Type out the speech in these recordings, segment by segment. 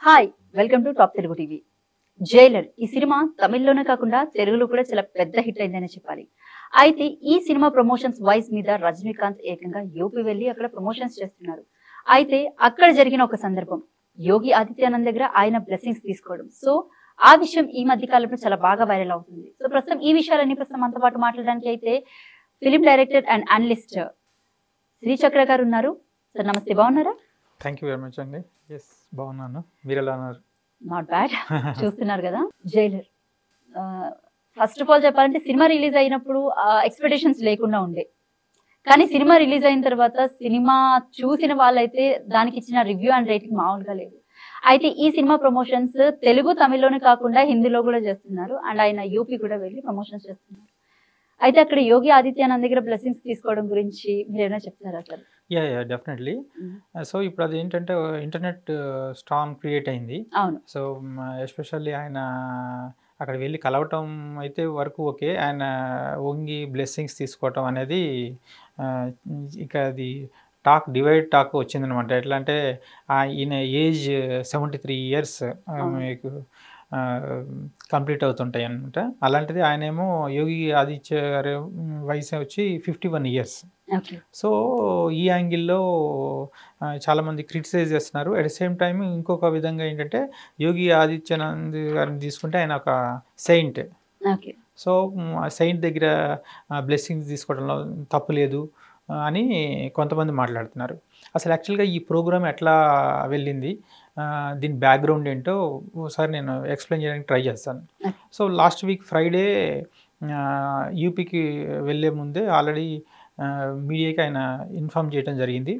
Hi welcome to top Telugu TV Jailer ఈ సినిమా తమిళ్లోనే కాకుండా తెలుగులో కూడా చాలా పెద్ద హిట్ అయిందని చెప్పాలి అయితే ఈ సినిమా ప్రమోషన్స్ వైస్ మీద రజనీకాంత్ ఏకంగా యూపీ వెళ్ళి అక్కడ ప్రమోషన్స్ చేస్తున్నారు అయితే అక్కడ జరిగిన ఒక సందర్భం యోగి ఆదిత్యానంద్ దగ్గర ఆయన బ్లెస్సింగ్స్ తీసుకోవడం సో ఆ విషయం ఈ మధ్య కాలంలో చాలా బాగా వైరల్ అవుతుంది సో ప్రస్తుతం ఈ విషయాలన్నీ ప్రస్తుతం మనతో పాటు మాట్లాడడానికి అయితే film director and analyst Shri Chakra గారు ఉన్నారు సార్ నమస్తే బాగున్నారా థ్యాంక్ యూ వెరీ మచ్ అండి ఎస్ బాగున్నాను మీరు ఎలా ఉన్నారు నాట్ బ్యాడ్ చూస్తున్నారు కదా జైలర్ ఫస్ట్ ఆఫ్ ఆల్ చెప్పాలంటే సినిమా రిలీజ్ అయినప్పుడు ఎక్స్పెక్టేషన్స్ లేకుండా ఉండే కానీ సినిమా రిలీజ్ అయిన తర్వాత సినిమా చూసిన వాళ్ళైతే దానికి ఇచ్చిన రివ్యూ అండ్ రేటింగ్ మామూలుగా లేదు అయితే ఈ సినిమా ప్రమోషన్స్ తెలుగు తమిళ్లోనే కాకుండా హిందీలో కూడా చేస్తున్నారు అండ్ ఆయన యూపీ కూడా వెళ్ళి ప్రమోషన్స్ చేస్తున్నారు అయితే అక్కడ యోగి ఆదిత్యానంద్ దగ్గర బ్లెస్సింగ్స్ తీసుకోవడం గురించి మీరు ఏమైనా చెప్తారా sir yeah yeah definitely so ఇప్పుడు అది ఏంటంటే ఇంటర్నెట్ స్ట్రాంగ్ క్రియేట్ అయింది అవును సో ఎస్పెషల్లీ ఆయన అక్కడ వెళ్ళి కలవటం అయితే వరకు ఓకే ఆయన వంగి బ్లెస్సింగ్స్ తీసుకోవటం అనేది ఆ, ఇక అది టాక్ డివైడ్ టాక్ వచ్చిందనమాట ఎట్లా అంటే ఆ, ఈయన ఏజ్ సెవెంటీ త్రీ ఇయర్స్ అవును. మీకు కంప్లీట్ అవుతుంటాయి అనమాట అలాంటిది ఆయనేమో యోగి ఆదిత్య గారి వయసు వచ్చి fifty one years okay so ఈ యాంగిల్లో ఆ, చాలామంది క్రిటిసైజ్ చేస్తున్నారు అట్ ద సేమ్ టైం ఇంకొక విధంగా ఏంటంటే యోగి ఆదిత్యనాథ్ గారిని తీసుకుంటే ఆయన ఒక సెయింట్ ఓకే సో మ్, ఆ సెయింట్ దగ్గర బ్లెస్సింగ్స్ తీసుకోవడంలో తప్పు లేదు ఆ, అని కొంతమంది మాట్లాడుతున్నారు అసలు యాక్చువల్గా ఈ ప్రోగ్రామ్ ఎట్లా వెళ్ళింది ఆ, దీని బ్యాక్గ్రౌండ్ ఏంటో ఒకసారి నేను ఎక్స్ప్లెయిన్ చేయడానికి ట్రై చేస్తాను Okay. So last week Friday యూపీకి వెళ్ళే ముందే ఆల్రెడీ మీడియాకి ఆయన ఇన్ఫామ్ చేయడం జరిగింది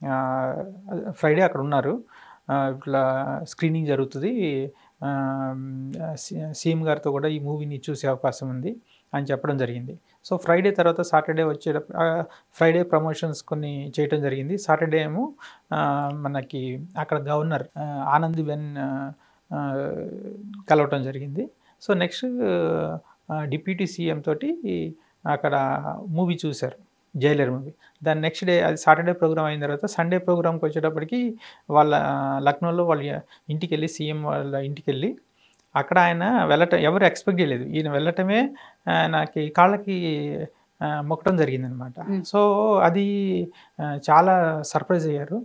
ఫ్రైడే అక్కడ ఉన్నారు ఆ, ఇట్లా స్క్రీనింగ్ జరుగుతుంది ఆ, సి- సీఎం గారితో కూడా ఈ మూవీని చూసే అవకాశం ఉంది అని చెప్పడం జరిగింది సో ఫ్రైడే తర్వాత సాటర్డే వచ్చేటప్పుడు ఫ్రైడే ప్రమోషన్స్ కొన్ని చేయటం జరిగింది సాటర్డే ఏమో ఆ, మనకి అక్కడ గవర్నర్ ఆ, ఆనందీబెన్ ఆ, ఆ, కలవటం జరిగింది సో నెక్స్ట్ డిప్యూటీ సీఎం తోటి అక్కడ మూవీ చూశారు జైలర్ మూవీ దాని నెక్స్ట్ డే అది సాటర్డే ప్రోగ్రామ్ అయిన తర్వాత సండే ప్రోగ్రామ్కి వచ్చేటప్పటికి వాళ్ళ ఆ, లక్నోలో వాళ్ళ ఇంటికి వెళ్ళి సీఎం వాళ్ళ ఇంటికి వెళ్ళి అక్కడ ఆయన వెళ్ళటం ఎవరు ఎక్స్పెక్ట్ చేయలేదు ఈయన వెళ్ళటమే నాకు కాళ్ళకి ఆ, మొక్కడం జరిగిందనమాట Mm. సో అది ఆ, చాలా సర్ప్రైజ్ అయ్యారు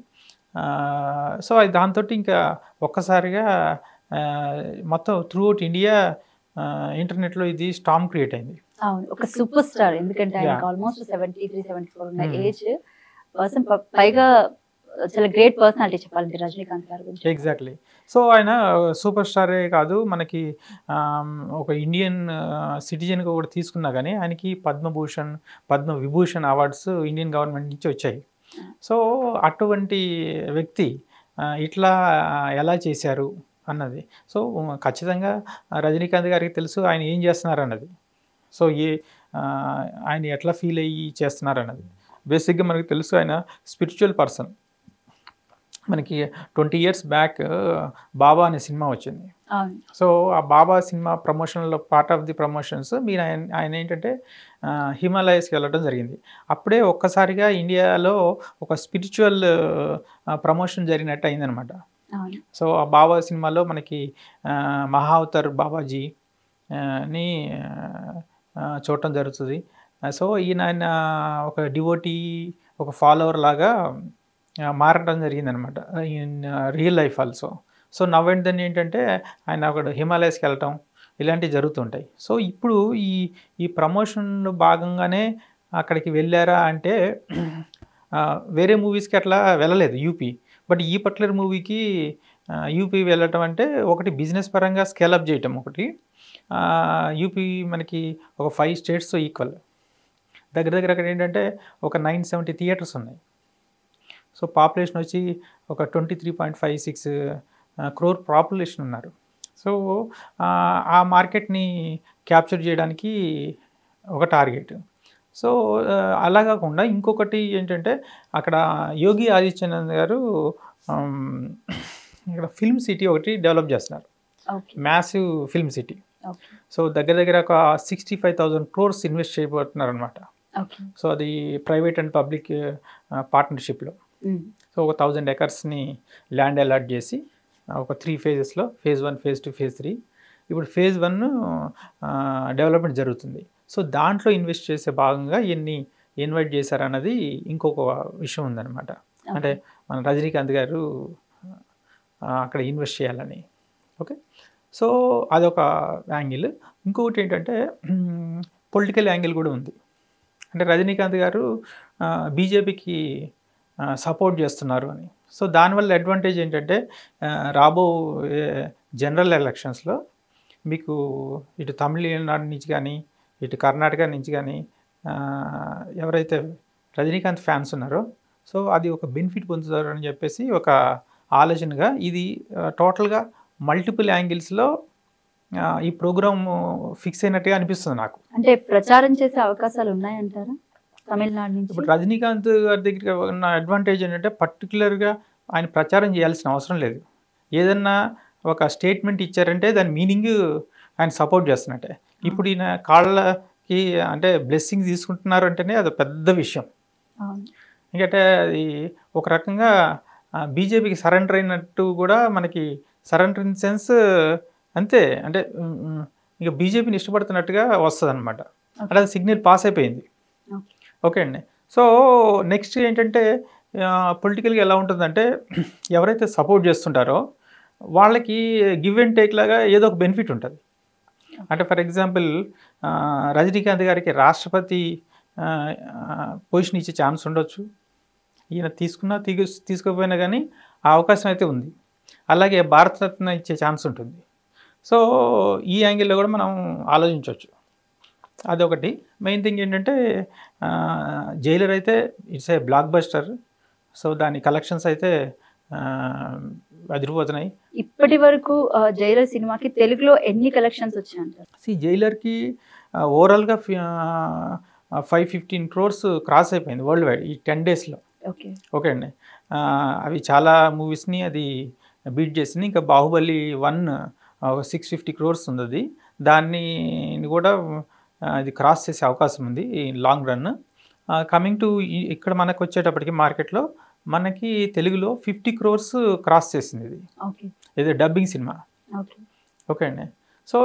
సో అది దాంతో ఇంకా ఒక్కసారిగా ఆ, మొత్తం త్రూ అవుట్ ఇండియా ఇంటర్నెట్లో ఇది స్టామ్ క్రియేట్ అయింది అవును ఒక సూపర్ స్టార్ ఎందుకంటే ఆయనకి Yeah. Almost seventy three seventy four ఉన్న Hmm. ఏజ్ పర్సన్ పైగా చాలా గ్రేట్ పర్సనాలిటీ చెప్పాలంటే రజనీకాంత్ గారి గురించి ఎగ్జాక్ట్లీ సో ఆయన సూపర్ స్టారే కాదు మనకి ఆమ్, ఒక ఇండియన్ సిటిజన్గా కూడా తీసుకున్నా కానీ ఆయనకి Padma Bhushan Padma Vibhushan awards Indian government నుంచి వచ్చాయి సో అటువంటి వ్యక్తి ఆ, ఇట్లా ఎలా చేశారు అన్నది సో ఖచ్చితంగా రజనీకాంత్ గారికి తెలుసు ఆయన ఏం చేస్తున్నారు అన్నది సో ఏ ఆ, ఆయన ఎట్లా ఫీల్ అయ్యి చేస్తున్నారు అన్నది బేసిక్గా మనకు తెలుసు ఆయన స్పిరిచువల్ పర్సన్ మనకి ట్వంటీ ఇయర్స్ బ్యాక్ బాబా అనే సినిమా వచ్చింది అవును సో ఆ బాబా సినిమా ప్రమోషన్లో పార్ట్ ఆఫ్ ది ప్రమోషన్స్ మీరు ఆయన ఆయన ఏంటంటే ఆ, హిమాలయస్కి వెళ్ళడం జరిగింది అప్పుడే ఒక్కసారిగా ఇండియాలో ఒక స్పిరిచువల్ ప్రమోషన్ జరిగినట్టు అయిందనమాట అవును సో ఆ బాబా సినిమాలో మనకి ఆ, మహావతర్ బాబాజీ ఆ, ని ఆ, చూడటం జరుగుతుంది ఆ, సో ఈయన ఆయన ఒక డివోటీ ఒక ఫాలోవర్ లాగా ఆ, మారటం జరిగిందనమాట in real life also so now and then ఏంటంటే ఆయన అక్కడ హిమాలయస్కి వెళ్ళటం ఇలాంటివి జరుగుతుంటాయి సో ఇప్పుడు ఈ ఈ ప్రమోషన్ భాగంగానే అక్కడికి వెళ్ళారా అంటే ఆ, వేరే మూవీస్కి అట్లా వెళ్ళలేదు యూపీ బట్ ఈ పర్టికులర్ మూవీకి యూపీ వెళ్ళటం అంటే ఒకటి బిజినెస్ పరంగా స్కేలప్ చేయటం ఒకటి ఆ, యూపీ మనకి ఒక ఫైవ్ స్టేట్స్తో ఈక్వల్ దగ్గర దగ్గర అక్కడ ఏంటంటే ఒక నైన్ సెవెంటీ థియేటర్స్ ఉన్నాయి సో పాపులేషన్ వచ్చి ఒక twenty three point five six crore population ఉన్నారు సో ఆ, ఆ మార్కెట్ని క్యాప్చర్ చేయడానికి ఒక టార్గెట్ సో ఆ, అలా కాకుండా ఇంకొకటి ఏంటంటే అక్కడ యోగి ఆదిత్యనాథ్ గారు ఆమ్, ఇక్కడ ఫిల్మ్ సిటీ ఒకటి డెవలప్ చేస్తున్నారు okay massive film city okay so దగ్గర దగ్గర ఒక sixty five thousand crores invest చేయబోతున్నారు అనమాట ఓకే సో అది ప్రైవేట్ అండ్ పబ్లిక్ పార్ట్నర్షిప్లో సో ఒక థౌజండ్ ఎకర్స్ని ల్యాండ్ అలాట్ చేసి ఒక త్రీ ఫేజెస్లో phase one phase two phase three ఇప్పుడు ఫేజ్ వన్ డెవలప్మెంట్ జరుగుతుంది సో దాంట్లో ఇన్వెస్ట్ చేసే భాగంగా ఎన్ని ఇన్వైట్ చేశారన్నది ఇంకొక విషయం ఉందన్నమాట అంటే మన రజనీకాంత్ గారు ఆ, అక్కడ ఇన్వెస్ట్ చేయాలని ఓకే సో అదొక యాంగిల్ ఇంకొకటి ఏంటంటే పొలిటికల్ యాంగిల్ కూడా ఉంది అంటే రజనీకాంత్ గారు బీజేపీకి సపోర్ట్ చేస్తున్నారు అని సో దానివల్ల అడ్వాంటేజ్ ఏంటంటే ఆ, రాబో జనరల్ ఎలక్షన్స్లో మీకు ఇటు తమిళనాడు నుంచి కానీ ఇటు కర్ణాటక నుంచి కానీ ఆ, ఎవరైతే రజనీకాంత్ ఫ్యాన్స్ ఉన్నారో సో అది ఒక బెనిఫిట్ పొందుతారు అని చెప్పేసి ఒక ఆలోచనగా ఇది టోటల్గా మల్టిపుల్ యాంగిల్స్లో ఈ ప్రోగ్రామ్ ఫిక్స్ అయినట్టుగా అనిపిస్తుంది నాకు అంటే ప్రచారం చేసే అవకాశాలు ఉన్నాయంటారా తమిళనాడు నుంచి ఇప్పుడు రజనీకాంత్ గారి దగ్గర ఉన్న అడ్వాంటేజ్ ఏంటంటే పర్టికులర్గా ఆయన ప్రచారం చేయాల్సిన అవసరం లేదు ఏదన్నా ఒక స్టేట్మెంట్ ఇచ్చారంటే దాని మీనింగ్ ఆయన సపోర్ట్ చేస్తున్నట్టే ఇప్పుడు ఈయన కాళ్ళకి అంటే బ్లెస్సింగ్ తీసుకుంటున్నారు అంటేనే అది పెద్ద విషయం అవును. ఎందుకంటే అది ఒక రకంగా బీజేపీకి సరెండర్ అయినట్టు కూడా మనకి సరెండర్ ఇన్ సెన్స్ అంతే అంటే ఉమ్, ఉమ్, ఇక బీజేపీని ఇష్టపడుతున్నట్టుగా వస్తుంది అనమాట అంటే అది సిగ్నల్ పాస్ అయిపోయింది Okay. ఓకే అండి సో నెక్స్ట్ ఏంటంటే పొలిటికల్గా ఎలా ఉంటుందంటే ఎవరైతే సపోర్ట్ చేస్తుంటారో వాళ్ళకి గివ్ అండ్ టేక్ లాగా ఏదో ఒక బెనిఫిట్ ఉంటుంది అంటే ఫర్ ఎగ్జాంపుల్ రజనీకాంత్ గారికి రాష్ట్రపతి పొజిషన్ ఇచ్చే ఛాన్స్ ఉండొచ్చు ఈయన తీసుకున్నా తీగు తీసుకోకపోయినా కానీ ఆ అవకాశం అయితే ఉంది అలాగే భారతరత్న ఇచ్చే ఛాన్స్ ఉంటుంది సో ఈ యాంగిల్లో కూడా మనం ఆలోచించవచ్చు అదొకటి మెయిన్ థింగ్ ఏంటంటే జైలర్ అయితే it's a blockbuster so దాని కలెక్షన్స్ అయితే ఆ, అదిరిపోతున్నాయి ఇప్పటి వరకు ఆ, జైలర్ సినిమాకి తెలుగులో ఎన్ని కలెక్షన్స్ వచ్చాయంటారు సి జైలర్కి ఓవరాల్గా ఫైవ్ ఫిఫ్టీన్ క్రోర్స్ క్రాస్ అయిపోయింది వరల్డ్ వైడ్ ఈ టెన్ డేస్లో ఓకే ఓకే అండి ఆ, అవి చాలా మూవీస్ని అది బీట్ చేసింది ఇంకా Baahubali one six fifty crores ఉంది అది దాన్ని కూడా ఆ, ఇది క్రాస్ చేసే అవకాశం ఉంది ఈ లాంగ్ రన్ కమింగ్ టు ఇక్కడ మనకు వచ్చేటప్పటికి మార్కెట్లో మనకి తెలుగులో ఫిఫ్టీ క్రోర్స్ క్రాస్ చేసింది ఇది ఓకే ఇది డబ్బింగ్ సినిమా ఓకే ఓకే అండి సో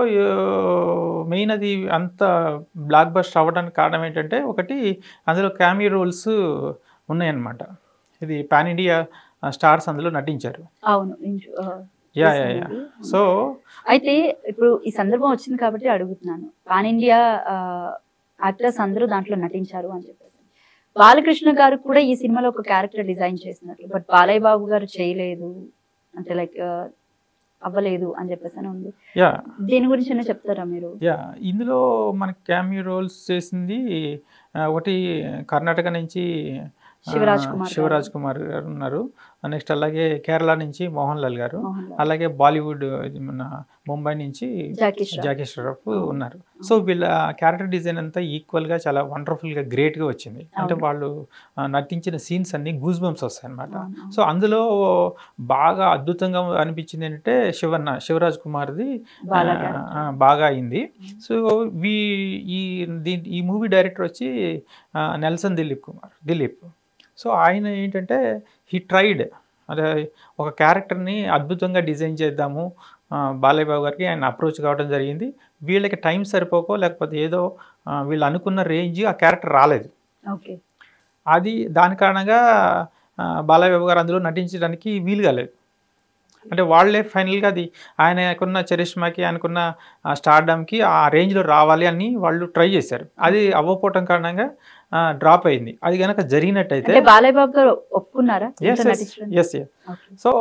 మెయిన్ అది అంత బ్లాక్ బస్ట్ అవ్వడానికి కారణం ఏంటంటే ఒకటి అందులో క్యామీ రోల్స్ ఉన్నాయన్నమాట ఇది పాన్ ఇండియా స్టార్స్ అందులో నటించారు అవును ఇంచు- ఆ, యా యా యా చూసింది. సో అయితే ఇప్పుడు ఈ సందర్భం వచ్చింది కాబట్టి అడుగుతున్నాను పాన్ ఇండియా యాక్టర్స్ అందరూ దాంట్లో నటించారు అని చెప్పేసి బాలకృష్ణ గారు కూడా ఈ సినిమాలో ఒక క్యారెక్టర్ డిజైన్ చేసినట్లు బట్ బాలయ్య బాబు గారు చేయలేదు అంటే లైక్ అవ్వలేదు అని చెప్పేసి అని ఉంది యా దీని గురించి ఏమైనా చెప్తారా మీరు యా ఇందులో మనకి క్యామీ రోల్స్ చేసింది ఆ, ఒకటి కర్ణాటక నుంచి ఆ, శివరాజ్ కుమార్ గారు. శివరాజ్ కుమార్ గారు ఉన్నారు నెక్స్ట్ అలాగే కేరళ నుంచి మోహన్ లాల్ గారు మోహన్ లాల్. అలాగే బాలీవుడ్ ఇది మన ముంబై నుంచి జాకీ ష్రాఫ్. జాకీ ష్రాఫ్ ఉన్నారు సో వీళ్ళ క్యారెక్టర్ డిజైన్ అంతా ఈక్వల్ గా చాలా వండర్ఫుల్ గా గ్రేట్ గా వచ్చింది అంటే అవును. వాళ్ళు ఆ, నటించిన సీన్స్ అన్ని గూస్ బంప్స్ వస్తాయి అనమాట అవును. సో అందులో బాగా అద్భుతంగా అనిపించింది ఏంటంటే శివన్న శివరాజ్ కుమార్ది బాలా ఆ, character. ఆ, బాగా అయింది సో వీ ఈ దీని ఈ మూవీ డైరెక్టర్ వచ్చి ఆ, నెల్సన్ దిలీప్ కుమార్ దిలీప్ సో ఆయన ఏంటంటే హీ ట్రైడ్ అదే ఒక క్యారెక్టర్ని అద్భుతంగా డిజైన్ చేద్దాము ఆ, బాలయ్య బాబు గారికి ఆయన అప్రోచ్ కావడం జరిగింది వీళ్ళకి టైం సరిపోకో లేకపోతే ఏదో ఆ, వీళ్ళు అనుకున్న రేంజ్ ఆ క్యారెక్టర్ రాలేదు ఓకే అది దాని కారణంగా ఆ, బాలయ్య బాబు గారు అందులో నటించడానికి వీలు కాలేదు అంటే వాళ్ళే ఫైనల్గా అది ఆయనకున్న చరిష్మాకి ఆయనకున్న స్టార్డమ్కి ఆ రేంజ్లో రావాలి అని వాళ్ళు ట్రై చేశారు అది అవ్వకపోవటం కారణంగా డ్రాప్ అయింది అది కనుక జరిగినట్టయితే అంటే బాలయ్య బాబు గారు ఒప్పుకున్నారా ఎస్ దీంట్లో ఎస్ నటించడానికి? Yes yes Okay. సో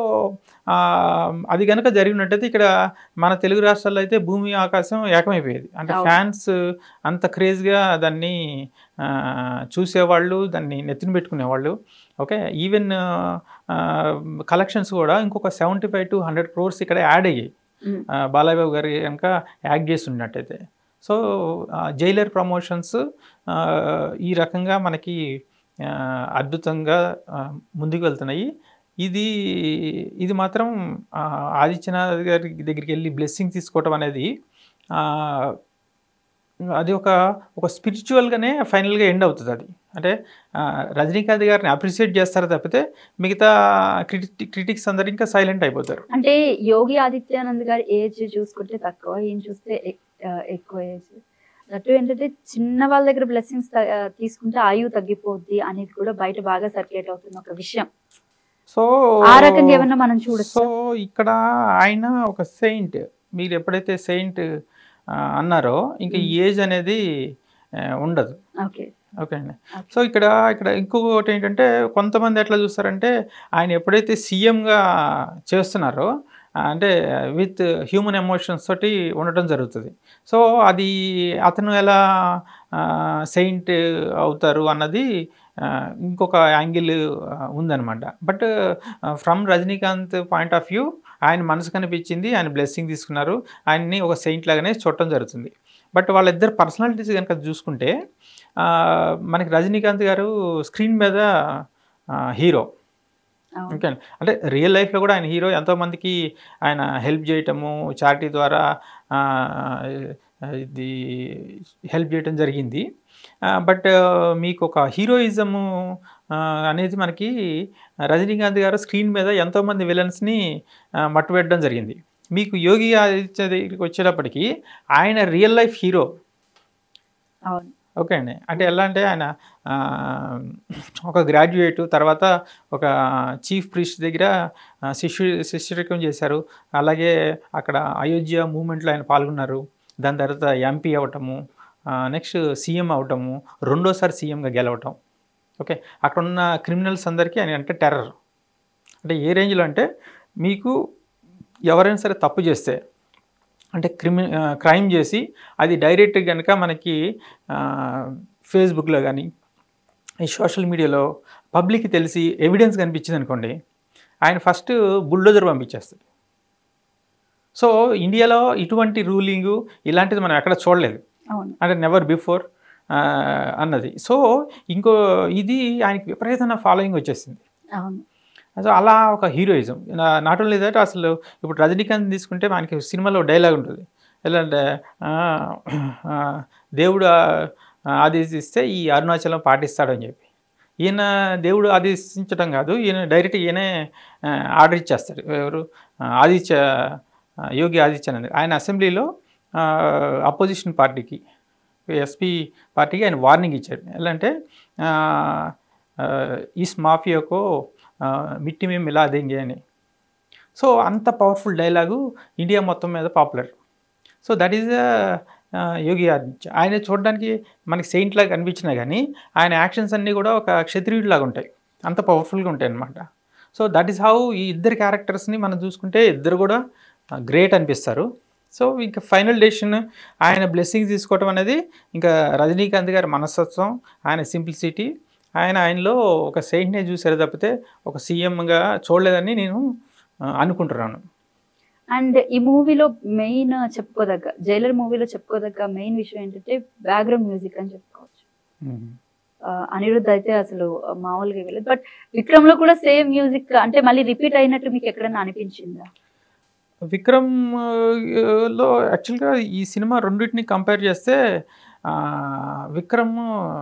ఆ, అది కనుక జరిగినట్టయితే ఇక్కడ మన తెలుగు రాష్ట్రాల్లో అయితే భూమి ఆకాశం ఏకమైపోయేది అంటే అవును. ఫ్యాన్స్ అంత క్రేజ్గా దాన్ని ఆ, చూసేవాళ్ళు దాన్ని నెత్తిన పెట్టుకునేవాళ్ళు ఓకే ఈవెన్ కలెక్షన్స్ కూడా ఇంకొక seventy five to hundred crores ఇక్కడ యాడ్ అయ్యాయి ఉమ్. ఆ, బాలయ్య బాబు గారు కనుక యాక్ట్ చేస్తున్నట్టయితే సో ఆ, జైలర్ ప్రమోషన్స్ ఆ, ఈ రకంగా మనకి ఆ, అద్భుతంగా ఆ, ముందుకు వెళ్తున్నాయి ఇది ఇది మాత్రం ఆ, ఆదిత్యనాథ్ గారి దగ్గరికి వెళ్ళి బ్లెస్సింగ్ తీసుకోవటం అనేది ఆ, అది ఒక ఒక స్పిరిచువల్గానే ఫైనల్గా ఎండ్ అవుతుంది అది అంటే ఆ, రజనీకాంత్ గారిని అప్రిషియేట్ చేస్తారు తప్పితే మిగతా క్రిటి క్రిటిక్స్ అందరు ఇంకా సైలెంట్ అయిపోతారు అంటే యోగి ఆదిత్యానంద్ గారి ఏజ్ చూసుకుంటే తక్కువ ఈయన చూస్తే ఎ- ఆ, ఎక్కువ ఏజ్ దట్టు ఏంటంటే చిన్న వాళ్ళ దగ్గర బ్లెస్సింగ్స్ తీసుకుంటే ఆయువు తగ్గిపోద్ది అనేది కూడా బయట బాగా సర్క్యులేట్ అవుతుంది ఒక విషయం సో ఆ రకంగా ఏమన్నా మనం చూడొచ్చు సో ఇక్కడ ఆయన ఒక సెయింట్ మీరు ఎప్పుడైతే సెయింట్ అన్నారో ఇంకా Mm. ఏజ్ అనేది ఆ, ఉండదు ఓకే ఓకే అండి Okay. సో ఇక్కడ ఇక్కడ ఇంకొకటి ఏంటంటే కొంతమంది ఎట్లా చూస్తారంటే ఆయన ఎప్పుడైతే సీఎంగా చేస్తున్నారో ఆ, అంటే విత్ హ్యూమన్ ఎమోషన్స్ తోటి ఉండటం జరుగుతుంది సో అది అతను ఎలా సెయింట్ అవుతారు అన్నది ఆ, ఇంకొక యాంగిల్ ఉందన్నమాట but from Rajinikanth point of view ఆయన మనసు కనిపించింది ఆయన బ్లెస్సింగ్ తీసుకున్నారు ఆయన్ని ఒక సెయింట్ లాగానే చూడటం జరుగుతుంది బట్ వాళ్ళిద్దరు పర్సనాలిటీస్ కనుక చూసుకుంటే ఆ, మనకి రజనీకాంత్ గారు స్క్రీన్ మీద హీరో అవును. ఓకే అండి. అంటే రియల్ లైఫ్లో కూడా ఆయన హీరో ఎంతోమందికి ఆయన హెల్ప్ చేయటము చారిటీ ద్వారా ఆ, ఇది హెల్ప్ చేయటం జరిగింది బట్ మీకు ఒక హీరోయిజము అనేది మనకి రజనీకాంత్ గారు స్క్రీన్ మీద ఎంతోమంది విలన్స్ని మట్టుపెట్టడం జరిగింది మీకు యోగి ఆదిత్య దగ్గరికి వచ్చేటప్పటికి ఆయన రియల్ లైఫ్ హీరో అవును ఓకే అండి అంటే ఎలా అంటే ఆయన ఆ, ఒక గ్రాడ్యుయేట్ తర్వాత ఒక చీఫ్ ప్రీస్ట్ దగ్గర ఆ, శిష్యు శిష్యరికం చేశారు అలాగే అక్కడ అయోధ్య మూమెంట్లో ఆయన పాల్గొన్నారు దాని తర్వాత ఎంపీ అవ్వటము నెక్స్ట్ సీఎం అవటము రెండోసారి సీఎంగా గెలవటం ఓకే అక్కడ ఉన్న క్రిమినల్స్ అందరికీ ఆయన అంటే టెర్రర్ అంటే ఏ రేంజ్లో అంటే మీకు ఎవరైనా సరే తప్పు చేస్తే అంటే క్రిమి క్రైమ్ చేసి అది డైరెక్ట్ కనుక మనకి ఫేస్బుక్లో కానీ ఈ సోషల్ మీడియాలో పబ్లిక్కి తెలిసి ఎవిడెన్స్ కనిపించింది అనుకోండి ఆయన ఫస్ట్ బుల్డోజర్ పంపించేస్తాడు సో ఇండియాలో ఇటువంటి రూలింగు ఇలాంటిది మనం ఎక్కడ చూడలేదు అవును అంటే నెవర్ బిఫోర్ అన్నది సో ఇంకో ఇది ఆయనకి విపరీతమైన ఫాలోయింగ్ వచ్చేసింది అవును సో అలా ఒక హీరోయిజం నాట్ ఓన్లీ దట్ అసలు ఇప్పుడు రజనీకాంత్ తీసుకుంటే మనకి సినిమాలో డైలాగ్ ఉంటుంది ఎలా అంటే ఆ, ఆ, దేవుడు ఆ, ఆదేశిస్తే ఈ అరుణాచలం పాటిస్తాడని చెప్పి ఈయన దేవుడు ఆదేశించడం కాదు ఈయన డైరెక్ట్ ఈయనే ఆ, ఆర్డర్ ఇచ్చేస్తాడు ఎవరు ఆ, ఆదిత్య ఆ, యోగి ఆదిత్యనాథ్ ఆయన అసెంబ్లీలో అపోజిషన్ పార్టీకి ఎస్పీ పార్టీకి ఆయన వార్నింగ్ ఇచ్చాడు ఎలా అంటే ఆ, ఆ, ఇస్ మాఫియాకో ఆ, మిట్టి మేము ఇలా దేంగే అని సో అంత పవర్ఫుల్ డైలాగు ఇండియా మొత్తం మీద popular so that is Yogi Aditya ఆయన చూడడానికి మనకి సెయింట్ లాగా కనిపించినా కానీ ఆయన యాక్షన్స్ అన్నీ కూడా ఒక క్షత్రియుడిలాగా ఉంటాయి అంత పవర్ఫుల్గా ఉంటాయి అన్నమాట సో దట్ ఈస్ హౌ ఈ ఇద్దరు క్యారెక్టర్స్ని మనం చూసుకుంటే ఇద్దరు కూడా గ్రేట్ అనిపిస్తారు సో ఇంకా ఫైనల్ డెసిషన్ ఆయన బ్లెస్సింగ్ తీసుకోవటం అనేది ఇంకా రజనీకాంత్ గారి మనస్తత్వం ఆయన సింప్లిసిటీ ఆయన ఆయనలో ఒక సెయింట్నే చూసారు తప్పితే ఒక సీఎంగా చూడలేదని నేను ఆ, అనుకుంటున్నాను అండ్ ఈ మూవీలో మెయిన్ చెప్పుకోదగ్గ జైలర్ మూవీలో చెప్పుకోదగ్గ మెయిన్ విషయం ఏంటంటే బ్యాక్గ్రౌండ్ మ్యూజిక్ అని చెప్పుకోవచ్చు ఆ, అనిరుద్ధ్ అయితే అసలు మామూలుగా వెళ్ళదు బట్ విక్రమ్ లో కూడా సేమ్ మ్యూజిక్ అంటే మళ్ళీ రిపీట్ అయినట్టు మీకు ఎక్కడైనా అనిపించిందా విక్రమ్ ఆ, లో యాక్చువల్గా ఈ సినిమా రెండింటిని కంపేర్ చేస్తే ఆ, విక్రమ్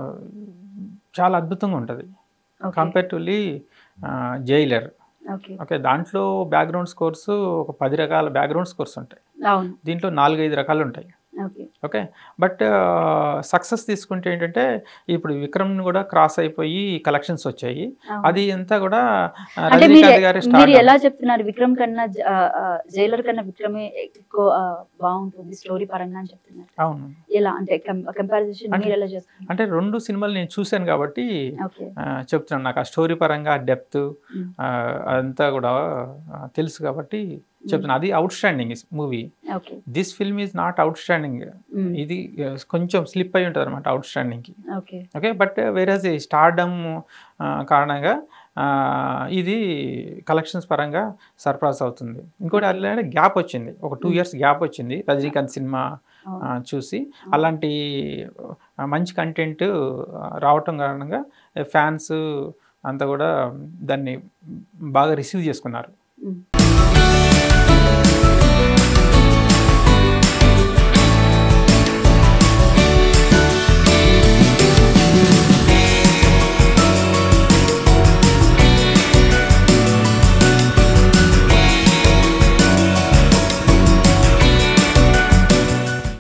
చాలా అద్భుతంగా ఉంటుంది compare to Jailer okay okay దాంట్లో బ్యాక్గ్రౌండ్ స్కోర్స్ ఒక పది రకాల బ్యాక్గ్రౌండ్ స్కోర్స్ ఉంటాయి అవును దీంట్లో నాలుగైదు రకాలు ఉంటాయి ఓకే ఓకే బట్ సక్సెస్ తీసుకుంటే ఏంటంటే ఇప్పుడు విక్రమ్ని కూడా క్రాస్ అయిపోయి కలెక్షన్స్ వచ్చాయి అది అంతా కూడా ఆ, అంటే మీరు రజనీకాంత్ గారి మీరు స్టార్ ఎలా చెప్తున్నారు విక్రమ్ కన్నా జ- ఆ, ఆ, జైలర్ కన్నా విక్రమే ఎక్కువ ఆ, బాగుంటుంది స్టోరీ పరంగా అని చెప్తున్నారు అవును ఎలా అంటే కంపారిజన్ అంటే- మీరు ఎలా చేస్తున్నారు అంటే రెండు సినిమాలు నేను చూశాను కాబట్టి ఓకే ఆ, చెప్తున్నాను నాకు ఆ స్టోరీ పరంగా డెప్త్ Mm. అదంతా కూడా ఆ, తెలుసు కాబట్టి చెప్తున్నాను అది outstanding movie okay this film is not outstanding ఇది ఆ, కొంచెం స్లిప్ అయి ఉంటుంది అనమాట అవుట్ స్టాండింగ్కి ఓకే ఓకే బట్ వేరేజ్ ఈ స్టార్డమ్ కారణంగా ఆ, ఇది కలెక్షన్స్ పరంగా సర్ప్రైజ్ అవుతుంది ఇంకోటి అలాగే గ్యాప్ వచ్చింది ఒక టూ Mm. ఇయర్స్ గ్యాప్ వచ్చింది రజనీకాంత్ సినిమా ఆ, చూసి అలాంటి ఆ, మంచి కంటెంట్ రావటం కారణంగా ఫ్యాన్స్ అంతా కూడా దాన్ని బాగా రిసీవ్ చేసుకున్నారు